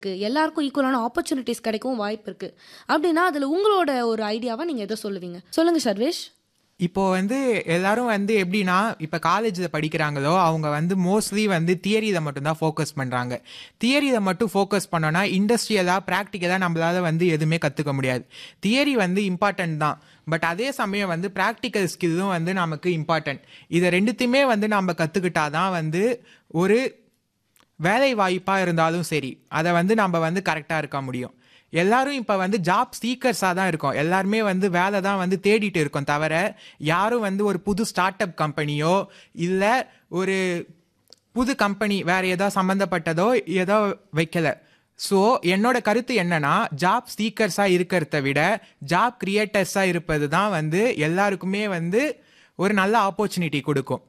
இருக்கு. எல்லாருக்கும் ஈக்குவலான ஆப்பர்ச்சுனிட்டீஸ் கிடைக்கவும் வாய்ப்பு இருக்கு. அப்படின்னா, அதுல உங்களோட ஒரு ஐடியாவா நீங்க எத சொல்லுவீங்க? சொல்லுங்க சர்வேஷ். இப்போ வந்து எல்லாரும் வந்து எப்படின்னா இப்போ காலேஜில் படிக்கிறாங்களோ அவங்க வந்து மோஸ்ட்லி வந்து தியரியை மட்டும்தான் ஃபோக்கஸ் பண்ணுறாங்க தியரியை மட்டும் ஃபோக்கஸ் பண்ணோன்னா இண்டஸ்ட்ரியலாக ப்ராக்டிக்கலாக நம்மளால வந்து எதுவுமே கற்றுக்க முடியாது தியரி வந்து இம்பார்ட்டன்ட் தான் பட் அதே சமயம் வந்து ப்ராக்டிக்கல் ஸ்கில்லும் வந்து நமக்கு இம்பார்ட்டன்ட் இதை ரெண்டுத்தையுமே வந்து நம்ம கற்றுக்கிட்டா தான் வந்து ஒரு வேலை வாய்ப்பாக இருந்தாலும் சரி அதை வந்து நம்ம வந்து கரெக்டாக இருக்க முடியும் எல்லாரும் இப்போ வந்து ஜாப் சீக்கர்ஸாக தான் இருக்கோம் எல்லாருமே வந்து வேலை தான் வந்து தேடிட்டு இருக்கோம் தவிர யாரும் வந்து ஒரு புது ஸ்டார்ட் அப் கம்பெனியோ இல்லை ஒரு புது கம்பெனி வேற ஏதோ சம்மந்தப்பட்டதோ ஏதோ வைக்கல ஸோ என்னோட கருத்து என்னன்னா ஜாப் சீக்கர்ஸாக இருக்கிறத விட ஜாப் கிரியேட்டர்ஸாக இருப்பது தான் வந்து எல்லாருக்குமே வந்து ஒரு நல்ல ஆப்பர்ச்சுனிட்டி கொடுக்கும்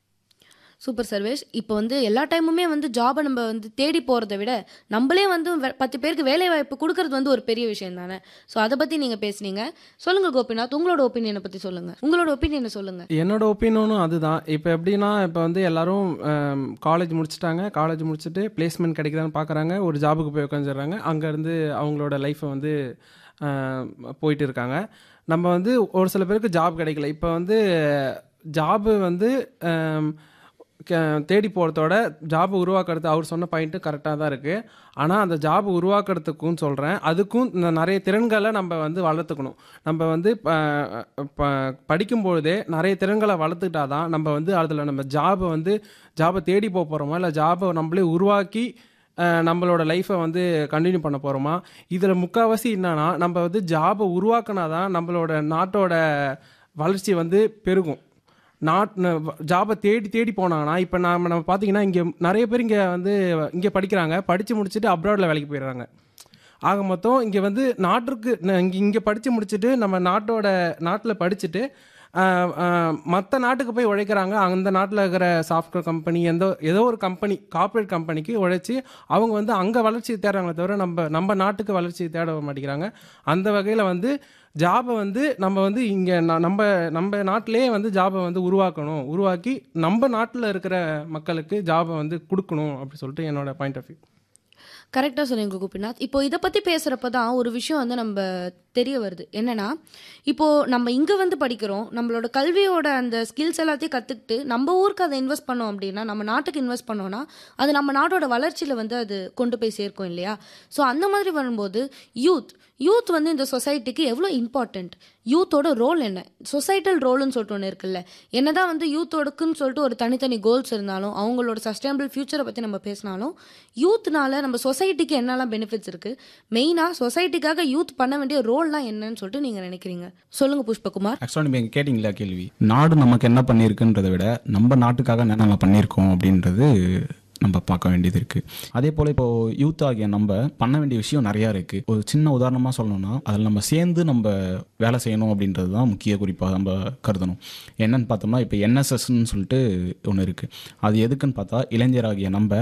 சூப்பர் சர்வேஷ். இப்போ வந்து எல்லா டைமுமே வந்து ஜாபை நம்ம வந்து தேடி போறத விட நம்மளே வந்து வே- பத்து பேருக்கு வேலை வாய்ப்பு கொடுக்கறது வந்து ஒரு பெரிய விஷயம் தானே. ஸோ அதை பத்தி நீங்க பேசுனீங்க. சொல்லுங்க கோபிநாத் உங்களோட ஒப்பீனியனை பத்தி சொல்லுங்க. உங்களோட ஒப்பீனியனை சொல்லுங்க. என்னோட ஒப்பீனியனும் அதுதான் இப்போ எப்படின்னா இப்போ வந்து எல்லாரும் காலேஜ் முடிச்சிட்டாங்க காலேஜ் முடிச்சுட்டு பிளேஸ்மெண்ட் கிடைக்குதான்னு பார்க்குறாங்க ஒரு ஜாபுக்கு போய் உட்காந்துடுறாங்க அங்கேருந்து அவங்களோட லைஃப்பை வந்து அஹ், போயிட்டு இருக்காங்க நம்ம வந்து ஒரு சில பேருக்கு ஜாப் கிடைக்கல இப்போ வந்து ஜாபு வந்து அம், க- தேடி போகிறதோட ஜாப் உருவாக்குறது அவர் சொன்ன பாயிண்ட்டு கரெக்டாக தான் இருக்குது ஆனால் அந்த ஜாப் உருவாக்குறதுக்கும் சொல்கிறேன் அதுக்கும் இந்த நிறைய திறன்களை நம்ம வந்து வளர்த்துக்கணும் நம்ம வந்து ப- ப- படிக்கும்பொழுதே நிறைய திறன்களை வளர்த்துக்கிட்டா தான் நம்ம வந்து அதில் நம்ம ஜாபை வந்து ஜாபை தேடி போக போகிறோமா இல்லை ஜாபை நம்மளே உருவாக்கி அஹ், நம்மளோட லைஃப்பை வந்து கண்டினியூ பண்ண போகிறோமா இதில் முக்கால்வாசி என்னன்னா நம்ம வந்து ஜாபை உருவாக்கினா தான் நம்மளோட நாட்டோட வளர்ச்சி வந்து பெருகும் நாட் ஜாபை தேடி தேடி போனாங்கன்னா இப்போ நம்ம நம்ம பார்த்தீங்கன்னா இங்கே நிறைய பேர் இங்கே வந்து இங்கே படிக்கிறாங்க படித்து முடிச்சுட்டு அப்ராடில் வேலைக்கு போயிடுறாங்க ஆக மொத்தம் இங்கே வந்து நாட்டிற்கு இங்கே இங்கே படித்து முடிச்சுட்டு நம்ம நாட்டோட நாட்டில் படிச்சுட்டு மற்ற நாட்டுக்கு போய் உழைக்கிறாங்க அந்த நாட்டில் இருக்கிற சாஃப்ட்வேர் கம்பெனி எந்த ஏதோ ஒரு கம்பெனி கார்ப்பரேட் கம்பெனிக்கு உழைச்சி அவங்க வந்து அங்கே வளர்ச்சி தேடுறாங்களே தவிர நம்ம நம்ம நாட்டுக்கு வளர்ச்சி தேட மாட்டேங்கிறாங்க அந்த வகையில் வந்து ஜாபை வந்து நம்ம வந்து இங்கே நம்ம நம்ம நாட்டிலேயே வந்து ஜாபை வந்து உருவாக்கணும் உருவாக்கி நம்ம நாட்டில் இருக்கிற மக்களுக்கு ஜாபை வந்து கொடுக்கணும் அப்படி சொல்லிட்டு என்னோட பாயிண்ட் ஆஃப் வியூ கரெக்டாக சொன்னீங்க கோபிநாத் இப்போ இதை பற்றி பேசுகிறப்ப தான் ஒரு விஷயம் வந்து நம்ம தெரிய வருது என்னன்னா இப்போ நம்ம இங்கே வந்து படிக்கிறோம் நம்மளோட கல்வியோட அந்த ஸ்கில்ஸ் எல்லாத்தையும் கற்றுக்கிட்டு நம்ம ஊருக்கு அதை இன்வெஸ்ட் பண்ணோம் அப்படின்னா நம்ம நாட்டுக்கு இன்வெஸ்ட் பண்ணோம்னா அது நம்ம நாட்டோட வளர்ச்சியில் வந்து அது கொண்டு போய் சேர்க்கும் இல்லையா ஸோ அந்த மாதிரி வரும்போது யூத் யூத் வந்து இந்த சொசைட்டிக்கு எவ்வளோ இம்பார்ட்டண்ட் யூத்தோட ரோல் என்ன சொசைட்டல் ரோல்னு சொல்லிட்டு ஒன்று இருக்குல்ல என்னதான் வந்து யூத்தோடுக்குன்னு சொல்லிட்டு ஒரு தனித்தனி கோல்ஸ் இருந்தாலும் அவங்களோட சஸ்டைனபிள் ஃபியூச்சரை பற்றி நம்ம பேசினாலும் யூத்னால நம்ம சொசைட்டிக்கு என்னெல்லாம் பெனிஃபிட்ஸ் இருக்கு மெயினாக சொசைட்டிக்காக யூத் பண்ண வேண்டிய ரோல்லாம் என்னன்னு சொல்லிட்டு நீங்கள் நினைக்கிறீங்க சொல்லுங்க புஷ்பகுமார் ஆக்சுவலாக நீங்கள் கேட்டிங்களா கேள்வி நாடு நமக்கு என்ன பண்ணியிருக்குன்றதை விட நம்ம நாட்டுக்காக என்ன நம்ம பண்ணியிருக்கோம் அப்படின்றது நம்ம பார்க்க வேண்டியது இருக்குது அதே போல் இப்போ யூத் ஆகிய நம்ம பண்ண வேண்டிய விஷயம் நிறையா இருக்குது ஒரு சின்ன உதாரணமாக சொல்லணும்னா அதில் நம்ம சேர்ந்து நம்ம வேலை செய்யணும் அப்படின்றது தான் முக்கிய குறிப்பாக நம்ம கருதணும் என்னன்னு பார்த்தோம்னா இப்போ என்எஸ்எஸ்ன்னு சொல்லிட்டு ஒன்று இருக்குது அது எதுக்குன்னு பார்த்தா இளைஞராகிய நம்ம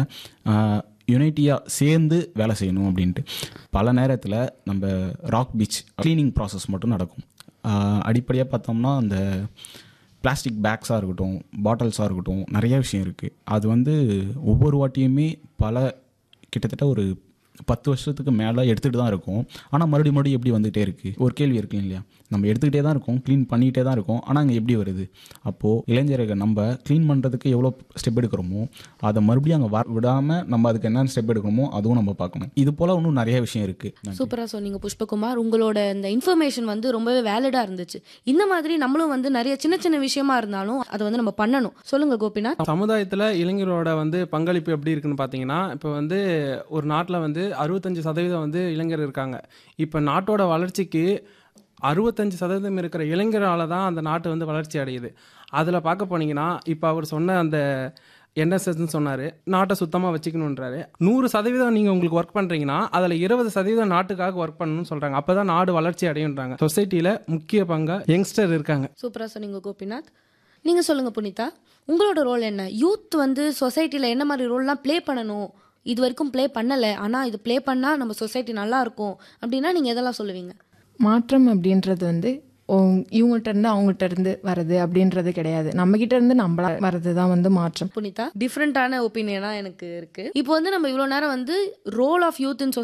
யுனைட்டியாக சேர்ந்து வேலை செய்யணும் அப்படின்ட்டு பல நேரத்தில் நம்ம ராக் பீச் க்ளீனிங் ப்ராசஸ் மட்டும் நடக்கும் அடிப்படையாக பார்த்தோம்னா அந்த பிளாஸ்டிக் பேக்ஸாக இருக்கட்டும் பாட்டில்ஸாக இருக்கட்டும் நிறைய விஷயம் இருக்குது அது வந்து ஒவ்வொரு வாட்டியுமே பல கிட்டத்தட்ட ஒரு பத்து வருஷத்துக்கு மேலே எடுத்துகிட்டு தான் இருக்கும் ஆனால் மறுபடியும் மறுபடியும் எப்படி வந்துகிட்டே இருக்குது ஒரு கேள்வி இருக்கு இல்லையா நம்ம எடுத்துக்கிட்டே தான் இருக்கோம் க்ளீன் பண்ணிகிட்டே தான் இருக்கோம் ஆனால் அங்கே எப்படி வருது அப்போது இளைஞர்கள் நம்ம க்ளீன் பண்ணுறதுக்கு எவ்வளோ ஸ்டெப் எடுக்கிறோமோ அதை மறுபடியும் அங்கே வர விடாமல் நம்ம அதுக்கு என்னென்ன ஸ்டெப் எடுக்கணுமோ அதுவும் நம்ம பார்க்கணும் இது போல் இன்னும் நிறைய விஷயம் இருக்குது சூப்பராக சொன்னீங்க புஷ்பகுமார் உங்களோட இந்த இன்ஃபர்மேஷன் வந்து ரொம்பவே வேலிடாக இருந்துச்சு இந்த மாதிரி நம்மளும் வந்து நிறைய சின்ன சின்ன விஷயமா இருந்தாலும் அதை வந்து நம்ம பண்ணணும் சொல்லுங்க கோபிநாத் சமுதாயத்தில் இளைஞரோட வந்து பங்களிப்பு எப்படி இருக்குன்னு பார்த்தீங்கன்னா இப்போ வந்து ஒரு நாட்டில் வந்து அறுபத்தஞ்சு சதவீதம் வந்து இளைஞர் இருக்காங்க இப்போ நாட்டோட வளர்ச்சிக்கு அறுபத்தஞ்சு சதவீதம் இருக்கிற இளைஞரால தான் அந்த நாட்டு வந்து வளர்ச்சி அடையுது அதில் பார்க்க போனீங்கன்னா இப்போ அவர் சொன்ன அந்த என்எஸ்எஸ்ன்னு சொன்னார் நாட்டை சுத்தமாக வச்சுக்கணுன்றாரு நூறு சதவீதம் நீங்கள் உங்களுக்கு ஒர்க் பண்ணுறீங்கன்னா அதில் இருபது சதவீதம் நாட்டுக்காக ஒர்க் பண்ணணும்னு சொல்கிறாங்க அப்போ தான் நாடு வளர்ச்சி அடையுன்றாங்க சொசைட்டியில் முக்கிய பங்கா யங்ஸ்டர் இருக்காங்க சூப்பராக சொன்னீங்க கோபிநாத் நீங்க சொல்லுங்க புனிதா உங்களோட ரோல் என்ன யூத் வந்து சொசைட்டில என்ன மாதிரி ரோல்லாம் ப்ளே பண்ணணும் இது வரைக்கும் ப்ளே பண்ணல ஆனா இது ப்ளே பண்ணா நம்ம சொசைட்டி நல்லா இருக்கும் அப்படின்னா நீங்க எதெல்லாம் சொல்லுவீங்க மாற்றம் அப்படின்றது வந்து ஓ, இவங்ககிட்ட இருந்து அவங்ககிட்ட இருந்து வருது அப்படின்றது கிடையாது நம்ம கிட்ட இருந்து நம்மளா வர்றது தான் வந்து மாற்றம் புனிதா டிஃப்ரெண்டான ஒப்பீனியனா எனக்கு இருக்கு இப்போ வந்து நம்ம இவ்வளோ நேரம் வந்து ரோல் ஆஃப் யூத் இன்